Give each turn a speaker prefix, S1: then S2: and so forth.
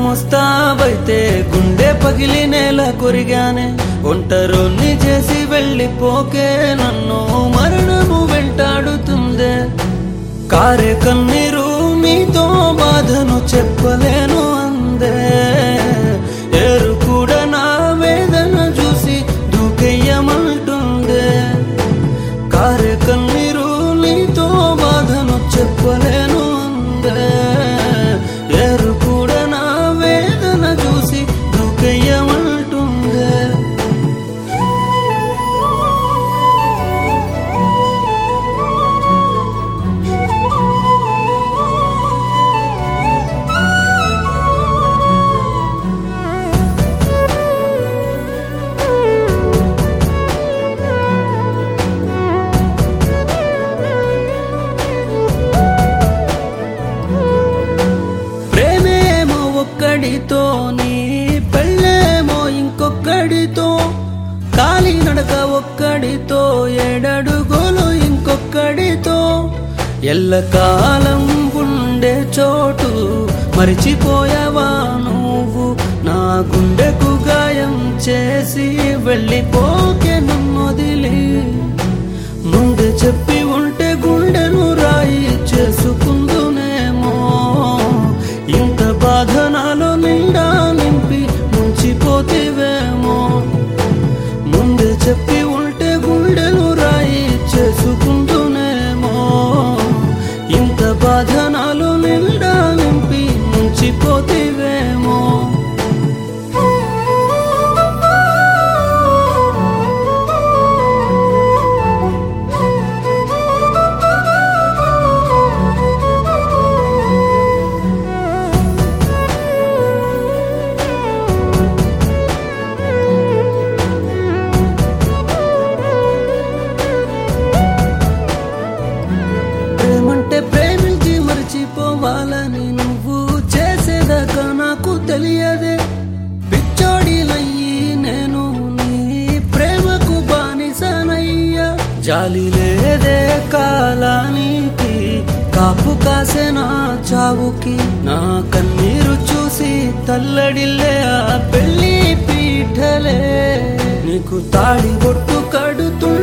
S1: వస్తావైతే గుండె పగిలి నేల కొరిగానే ఒంటరోని చేసి వెళ్ళిపోకే నన్ను మరణము వెంటాడుతుందే కారే కన్నీరు నీతో బాధను చెప్పలేను అందే ఏరు కూడా నా వేదన చూసి దూకెయ్యమంటుందే కారే కన్నీరు నీతో బాధను చెప్పలేను అందే ఏరు కూడా నా వేదన చూసి దూకెయ్యమంటుందే ప్రేమేమో ఒక్కడితో నీ పెళ్ళేమో ఇంకొక్కడితో కాలి నడక ఒక్కడితో ఏడడుగోలు ఇంకొక్కడితో ఎల్లకాలం ఉండే చోటు మరిచిపోయావా నువ్వు నా గుండెకు గాయం చేసి వెళ్ళిపోకే నమ్మొదిలి ముందే చెప్పి ఉంటే గుండెను రాయి చేసుకుందునేమో ఇంత బాధ నాలో నిండా నింపి ముంచిపోతేవేమో ముందే చెప్పి ఉంటే గుండెను రాయి చేసుకుందునేమో ఇంత బాధ నాలో నిండా నింపి ముంచిపోతేవేమో ప్రేమంటే ప్రేమించి మర్చిపోవాలని నువ్వు చేసేదాకా నాకు తెలియదే పిచ్చోడిలయ్యి నేను నీ ప్రేమకు బానిసనయ్యా జాలి లేదే కాలానికి కాపు కాసే నా చావుకి నా కన్నీరు చూసి తల్లడిల్లే ఆ పెళ్లి పీఠలే నీకు తాడి బొట్టు కడుతు